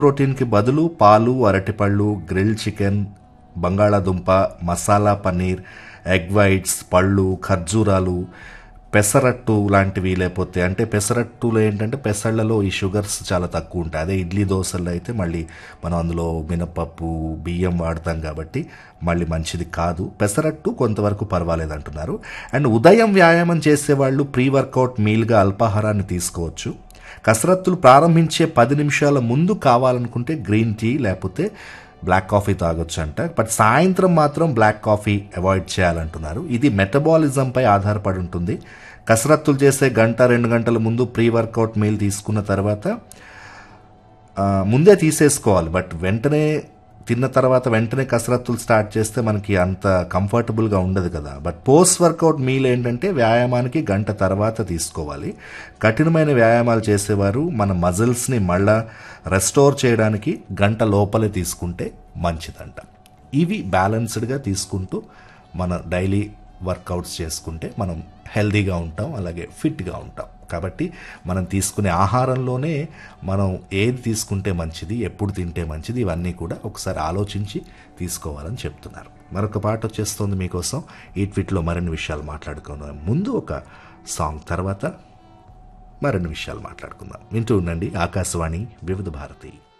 ప్రోటీన్కి బదులు పాలు అరటిపళ్ళు గ్రిల్ చికెన్ బంగాళాదుంప మసాలా పన్నీర్ ఎగ్ వైట్స్ పళ్ళు ఖర్జూరాలు పెసరట్టు లాంటివి లేకపోతే అంటే పెసరట్టులో ఏంటంటే పెసళ్ళలో ఈ షుగర్స్ చాలా తక్కువ ఉంటాయి అదే ఇడ్లీ దోశల్లో అయితే మళ్ళీ మనం అందులో మినపప్పు బియ్యం వాడతాం కాబట్టి మళ్ళీ మంచిది కాదు పెసరట్టు కొంతవరకు పర్వాలేదు అంటున్నారు అండ్ ఉదయం వ్యాయామం చేసేవాళ్ళు ప్రీ వర్కౌట్ మీల్గా అల్పాహారాన్ని తీసుకోవచ్చు కసరత్తులు ప్రారంభించే పది నిమిషాల ముందు కావాలనుకుంటే గ్రీన్ టీ లేకపోతే బ్లాక్ కాఫీ తాగొచ్చు అంట బట్ సాయంత్రం మాత్రం బ్లాక్ కాఫీ అవాయిడ్ చేయాలంటున్నారు ఇది మెటబాలిజంపై ఆధారపడి ఉంటుంది కసరత్తులు చేసే గంట రెండు గంటల ముందు ప్రీ వర్కౌట్ మీల్ తీసుకున్న తర్వాత ఆ, ముందే తీసేసుకోవాలి బట్ వెంటనే తిన్న తర్వాత వెంటనే కసరత్తులు స్టార్ట్ చేస్తే మనకి అంత కంఫర్టబుల్గా ఉండదు కదా బట్ పోస్ట్ వర్కౌట్ మీల్ ఏంటంటే వ్యాయామానికి గంట తర్వాత తీసుకోవాలి కఠినమైన వ్యాయామాలు చేసేవారు మన మజిల్స్ని మళ్ళా రెస్టోర్ చేయడానికి గంట లోపలే తీసుకుంటే మంచిదంట ఇవి బ్యాలెన్స్డ్గా తీసుకుంటూ మన డైలీ వర్కౌట్స్ చేసుకుంటే మనం హెల్దీగా ఉంటాం అలాగే ఫిట్గా ఉంటాం కాబట్టి మనం తీసుకునే ఆహారంలోనే మనం ఏది తీసుకుంటే మంచిది ఎప్పుడు తింటే మంచిది ఇవన్నీ కూడా ఒకసారి ఆలోచించి తీసుకోవాలని చెప్తున్నారు మరొక పాట వచ్చేస్తుంది మీకోసం ఈ ట్విట్లో మరిన్ని విషయాలు మాట్లాడుకుందాం ముందు ఒక సాంగ్ తర్వాత మరిన్ని విషయాలు మాట్లాడుకుందాం వింటూ ఉండండి ఆకాశవాణి వివిధ భారతి